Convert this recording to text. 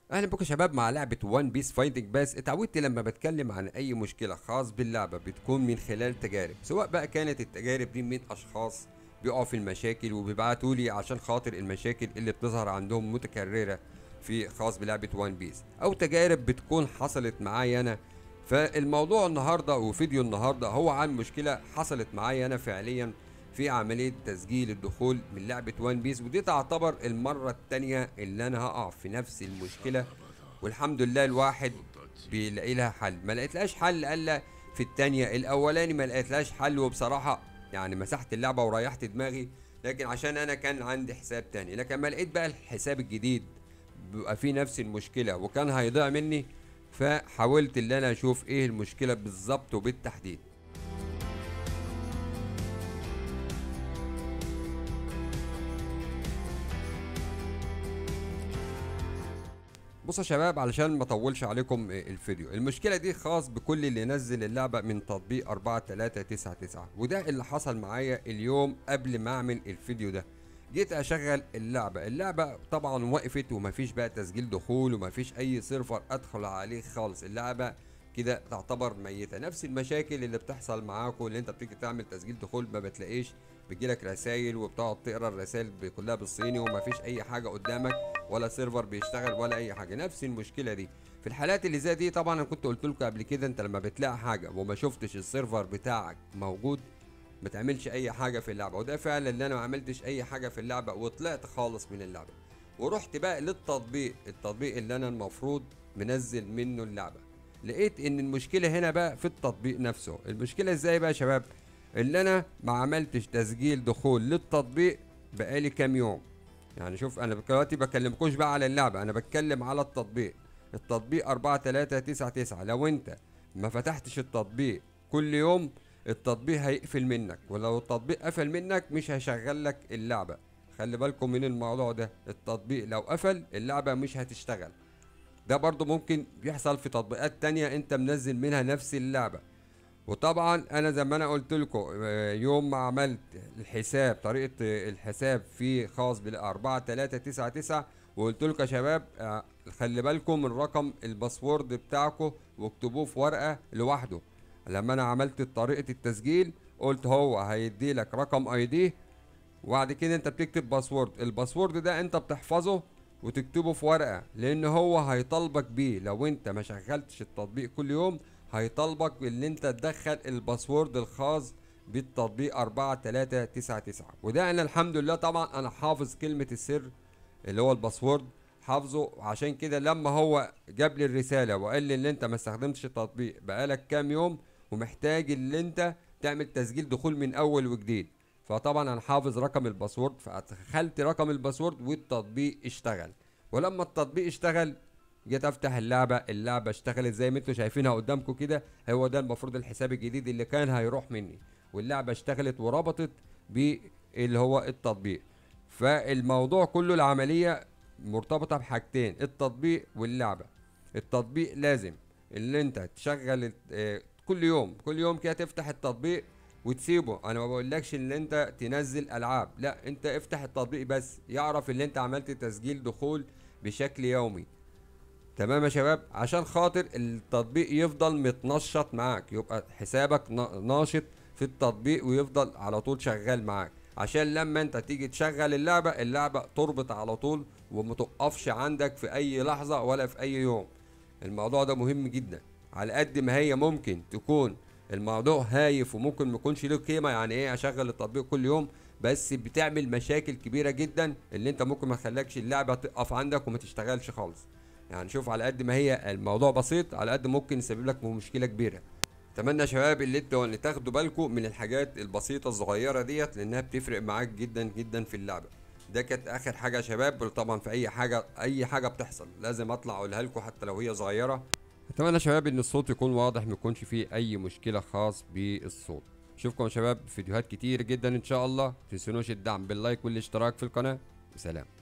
اهلا بكم يا شباب مع لعبه وان بيس فايندنج باس اتعودت لما بتكلم عن اي مشكله خاص باللعبه بتكون من خلال تجارب سواء بقى كانت التجارب دي من اشخاص بيقعوا في المشاكل وبيبعتوا لي عشان خاطر المشاكل اللي بتظهر عندهم متكرره في خاص بلعبه وان بيس او تجارب بتكون حصلت معايا انا فالموضوع النهارده وفيديو النهارده هو عن مشكله حصلت معايا انا فعليا في عمليه تسجيل الدخول من لعبه وان بيس ودي تعتبر المره الثانيه اللي انا هقع في نفس المشكله والحمد لله الواحد بيلاقي لها حل ما لقيتلهاش حل الا في الثانيه الاولاني ما لقيتلهاش حل وبصراحه يعني مسحت اللعبه وريحت دماغي لكن عشان انا كان عندي حساب تاني لكن ما لقيت بقى الحساب الجديد بيبقى فيه نفس المشكله وكان هيضيع مني فحاولت ان انا اشوف ايه المشكله بالظبط وبالتحديد بصوا يا شباب علشان ما اطولش عليكم الفيديو المشكله دي خاص بكل اللي نزل اللعبه من تطبيق 4399 وده اللي حصل معايا اليوم قبل ما اعمل الفيديو ده جيت اشغل اللعبه اللعبه طبعا وقفت ومفيش بقى تسجيل دخول ومفيش اي سيرفر ادخل عليه خالص اللعبه كده تعتبر ميته نفس المشاكل اللي بتحصل معاكم اللي انت بتيجي تعمل تسجيل دخول ما بتلاقيش بيجيلك رسائل وبتقعد تقرا الرسائل كلها بالصيني ومفيش اي حاجه قدامك ولا سيرفر بيشتغل ولا اي حاجه نفس المشكله دي في الحالات اللي زي دي طبعا انا كنت قلت لكم قبل كده انت لما بتلاقي حاجه وما شفتش السيرفر بتاعك موجود ما تعملش اي حاجه في اللعبه وده فعلا اللي انا ما عملتش اي حاجه في اللعبه وطلعت خالص من اللعبه ورحت بقى للتطبيق التطبيق اللي انا المفروض منزل منه اللعبه لقيت ان المشكله هنا بقى في التطبيق نفسه المشكله ازاي بقى يا شباب اللي انا ما عملتش تسجيل دخول للتطبيق بقالي كام يوم يعني شوف انا دلوقتي بكلمكوش بقى على اللعبه انا بتكلم على التطبيق التطبيق 4399 لو انت ما فتحتش التطبيق كل يوم التطبيق هيقفل منك ولو التطبيق قفل منك مش هيشغل لك اللعبه خلي بالكم من الموضوع ده التطبيق لو قفل اللعبه مش هتشتغل ده برضو ممكن يحصل في تطبيقات تانية انت منزل منها نفس اللعبه وطبعا انا زي ما انا قلت لكم يوم ما عملت الحساب طريقه الحساب في خاص بال 4399 وقلت لكم يا شباب خلي بالكم من رقم الباسورد بتاعكم واكتبوه في ورقه لوحده لما انا عملت طريقه التسجيل قلت هو هيدي لك رقم اي دي وبعد كده انت بتكتب باسورد الباسورد ده انت بتحفظه وتكتبه في ورقه لان هو هيطالبك بيه لو انت ما شغلتش التطبيق كل يوم هيطالبك ان انت تدخل الباسورد الخاص بالتطبيق 4399 وده انا الحمد لله طبعا انا حافظ كلمه السر اللي هو الباسورد حافظه عشان كده لما هو جاب لي الرساله وقال لي ان انت ما استخدمتش التطبيق بقالك كام يوم ومحتاج ان انت تعمل تسجيل دخول من اول وجديد فطبعا انا حافظ رقم الباسورد فدخلت رقم الباسورد والتطبيق اشتغل ولما التطبيق اشتغل جيت افتح اللعبه اللعبه اشتغلت زي ما انتم شايفينها قدامكم كده هو ده المفروض الحساب الجديد اللي كان هيروح مني واللعبه اشتغلت وربطت باللي هو التطبيق فالموضوع كله العمليه مرتبطه بحاجتين التطبيق واللعبه التطبيق لازم اللي انت تشغل كل يوم كل يوم كده تفتح التطبيق وتسيبه انا ما بقولكش ان انت تنزل العاب لا انت افتح التطبيق بس يعرف ان انت عملت تسجيل دخول بشكل يومي تمام يا شباب عشان خاطر التطبيق يفضل متنشط معاك يبقى حسابك ناشط في التطبيق ويفضل على طول شغال معاك عشان لما انت تيجي تشغل اللعبة اللعبة تربط على طول ومتقفش عندك في اي لحظة ولا في اي يوم الموضوع ده مهم جدا على قد ما هي ممكن تكون الموضوع هايف وممكن ما يكونش له قيمة يعني ايه اشغل التطبيق كل يوم بس بتعمل مشاكل كبيرة جدا اللي انت ممكن ما تخليكش اللعبة تقف عندك وما تشتغلش خالص يعني شوف على قد ما هي الموضوع بسيط على قد ممكن يسبب لك مشكله كبيره اتمنى يا شباب اللي انتوا اللي تاخدوا بالكم من الحاجات البسيطه الصغيره ديت لانها بتفرق معاك جدا جدا في اللعبه ده كانت اخر حاجه يا شباب طبعا في اي حاجه اي حاجه بتحصل لازم اطلع اقولها لكم حتى لو هي صغيره اتمنى يا شباب ان الصوت يكون واضح ما يكونش فيه اي مشكله خاص بالصوت اشوفكم يا شباب فيديوهات كتير جدا ان شاء الله تنسونوش الدعم باللايك والاشتراك في القناه وسلام